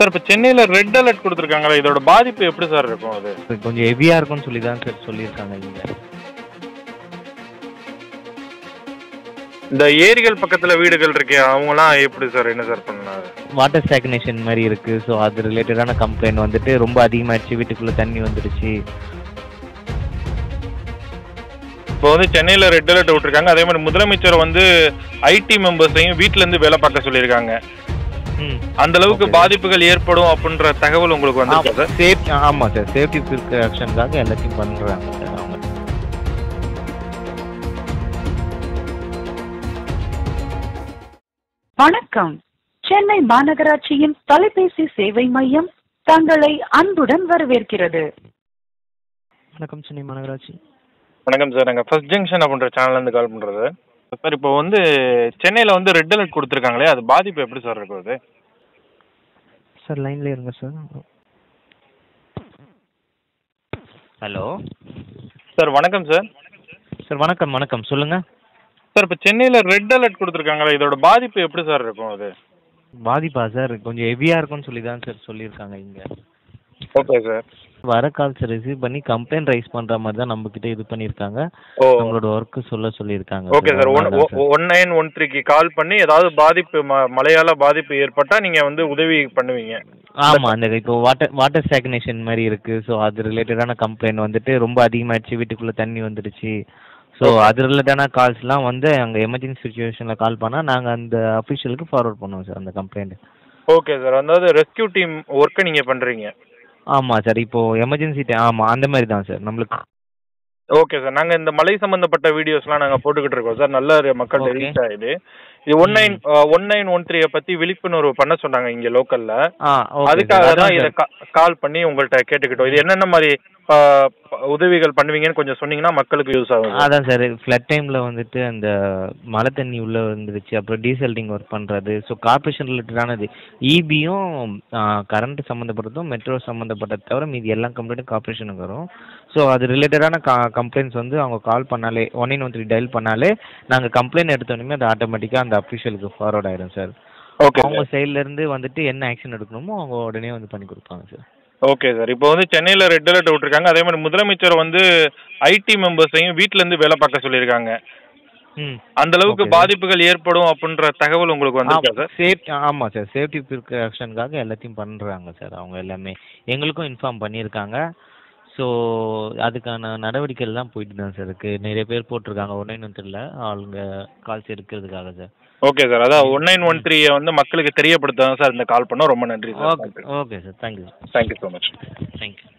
Sir இப்போ சென்னையில் red alert கொடுத்துருக்காங்களே இதோட பாதிப்பு எப்படி சார் இருக்கும் அது இது கொஞ்சம் ஹெவியாக இருக்கும்னு சொல்லி தான் சார் சொல்லியிருக்காங்க இங்கே இந்த ஏரிகள் பக்கத்தில் வீடுகள் இருக்கே அவங்கலாம் எப்படி சார் என்ன சார் பண்ணலாம் வாட்டர் ஸ்டாக்னேஷன் மாதிரி இருக்குது ஸோ அது ரிலேட்டடான கம்ப்ளைண்ட் வந்துட்டு ரொம்ப அதிகமாகிடுச்சு வீட்டுக்குள்ளே தண்ணி வந்துடுச்சு இப்போ வந்து சென்னையில் ரெட் அலர்ட் விட்டுருக்காங்க அதே மாதிரி முதலமைச்சர் வந்து ஐடி மெம்பர்ஸையும் வீட்டிலேருந்து வேலை பார்க்க சொல்லியிருக்காங்க ம் அந்த அளவுக்கு Okay. பாதிப்புகள் ஏற்படும் அப்படின்ற தகவல் உங்களுக்கு வந்திருக்கா சார் சேஃப் ஆமாம் சார் சேஃப்டி ப்ரிகாஷனுக்காக எல்லாத்தையும் பண்ணுறாங்க சார் அவங்க வணக்கம் சென்னை மாநகராட்சியின் தொலைபேசி சேவை மையம் தங்களை அன்புடன் வரவேற்கிறது வணக்கம் சென்னை மாநகராட்சி வணக்கம் சார் நாங்கள் ஃபர்ஸ்ட் ஜங்ஷன் அப்படின்ற சேனல்லேருந்து கால் பண்ணுறது சார் இப்போ வந்து சென்னையில் வந்து ரெட் அலர்ட் கொடுத்துருக்காங்களே அது பாதிப்பு எப்படி சார் இருக்கும் அது சார் லைன்லேயே இருங்க சார் ஹலோ சார் வணக்கம் சார் சார் வணக்கம் வணக்கம் சொல்லுங்கள் சார் இப்போ சென்னையில் ரெட் அலர்ட் கொடுத்துருக்காங்களே இதோட பாதிப்பு எப்படி சார் இருக்கும் அது பாதிப்பா சார் கொஞ்சம் ஹெவியாக இருக்கும்னு சொல்லி தான் சார் சொல்லியிருக்காங்க இங்கே ஓகே சார் வர கால்ஸ் ரிசீவ் பண்ணி கம்ப்ளைண்ட் ரைஸ் பண்ணுற மாதிரி தான் நம்மக்கிட்ட இது பண்ணியிருக்காங்க ஓ நம்மளோட ஒர்க்கு சொல்ல சொல்லியிருக்காங்க ஓகே சார் ஒன் அதனால தான் சார். ஒன் நைன் ஒன் த்ரீக்கு கால் பண்ணி ஏதாவது பாதிப்பு ம மழையால் பாதிப்பு ஏற்பட்டால் நீங்கள் வந்து உதவி பண்ணுவீங்க ஆமா அந்த இப்போ வாட்டர் வாட்டர் ஸ்டாக்னேஷன் மாதிரி இருக்கு ஸோ அது ரிலேட்டடான கம்ப்ளைண்ட் வந்துட்டு ரொம்ப அதிகமாகிடுச்சு வீட்டுக்குள்ள தண்ணி வந்துடுச்சு ஸோ அது ரிலேட்டடான கால்ஸ்லாம் வந்து அங்கே எமர்ஜென்சி சுச்சுவேஷனில் கால் பண்ணால் நாங்கள் அந்த அஃபிஷியலுக்கு ஃபார்வர்ட் பண்ணுவோம் சார் அந்த கம்ப்ளைண்ட் ஓகே சார் அதாவது ரெஸ்க்யூ டீம் ஒர்க்கை நீங்கள் பண்ணுறீங்க ஆமாம் சார் இப்போ எமர்ஜென்சி ஆமாம் அந்த மாதிரி தான் சார் நம்மளுக்கு ஓகே சார் நாங்கள் இந்த மலை சம்மந்தப்பட்ட வீடியோஸ்லாம் நாங்கள் போட்டுக்கிட்டு இருக்கோம் சார் நல்ல மக்கள் Okay. ரீச் ஆகுது இது one nine one nine one த்ரீயை பற்றி விழிப்புணர்வு பண்ண சொன்னாங்க இங்கே லோக்கலில் ஆ ஓகே அதுக்காக தான் இதை சார் கால் பண்ணி உங்கள்கிட்ட கேட்டுக்கிட்டோம் இது என்னென்ன மாதிரி ஆ, ப- உதவிகள் பண்ணுவீங்கன்னு கொஞ்சம் சொன்னீங்கன்னா மக்களுக்கு யூஸ் ஆகும் சார். அதான் சார் ஃப்ளட் டைமில் வந்துட்டு அந்த மழை தண்ணி உள்ளே வந்துருச்சு அப்புறம் டீசல்டிங் ஒர்க் பண்ணுறது ஸோ கார்பரேஷன் ரிலேட்டடானது இபியும் கரண்ட் சம்மந்தப்பட்டதும் மெட்ரோ சம்மந்தப்பட்டது தவிர மீதி எல்லா கம்ப்ளைண்ட்டும் கார்பரேஷனுக்கு வரும் ஸோ அது ரிலேட்டடான கா கம்ப்ளைண்ட்ஸ் வந்து அவங்க கால் பண்ணாலே one nine one three dial பண்ணாலே நாங்கள் கம்ப்ளைண்ட் எடுத்தோடனே அது ஆட்டோமேட்டிக்காக அந்த அஃபிஷியலுக்கு ஃபார்வர்ட் ஆயிடும் சார் ஓகே அவங்க சார் சைட்லேருந்து வந்துட்டு என்ன ஆக்ஷன் எடுக்கணுமோ அவங்க உடனே வந்து பண்ணி கொடுப்பாங்க சார் ஓகே சார் இப்போ வந்து சென்னையில் ரெட் அலர்ட் விட்டுருக்காங்க அதே மாதிரி முதலமைச்சர் வந்து ஐடி மெம்பர்ஸையும் வீட்டிலேருந்து வேலை பார்க்க சொல்லியிருக்காங்க ம் அந்த அளவுக்கு Okay. பாதிப்புகள் ஏற்படும் அப்படின்ற தகவல் உங்களுக்கு வந்திருக்கா சார் சேஃப் ஆமாம் சார் சேஃப்டி ப்ரிகாஷனுக்காக எல்லாத்தையும் பண்ணுறாங்க சார் அவங்க எல்லாமே எங்களுக்கும் இன்ஃபார்ம் பண்ணியிருக்காங்க ஸோ அதுக்கான நடவடிக்கைகள் தான் போயிட்டு தான் சார் இருக்குது நிறைய பேர் போட்டிருக்காங்க ஒன் நைன் ஒன்றில் ஆளுங்க கால்ஸ் எடுக்கிறதுக்காக சார் ஓகே சார் அதான் ஒன் நைன் ஒன் த்ரீயை வந்து மக்களுக்கு தெரியப்படுத்த சார் இந்த கால் பண்ணோம் ரொம்ப நன்றி sir okay okay sir thank you thank you so much thank you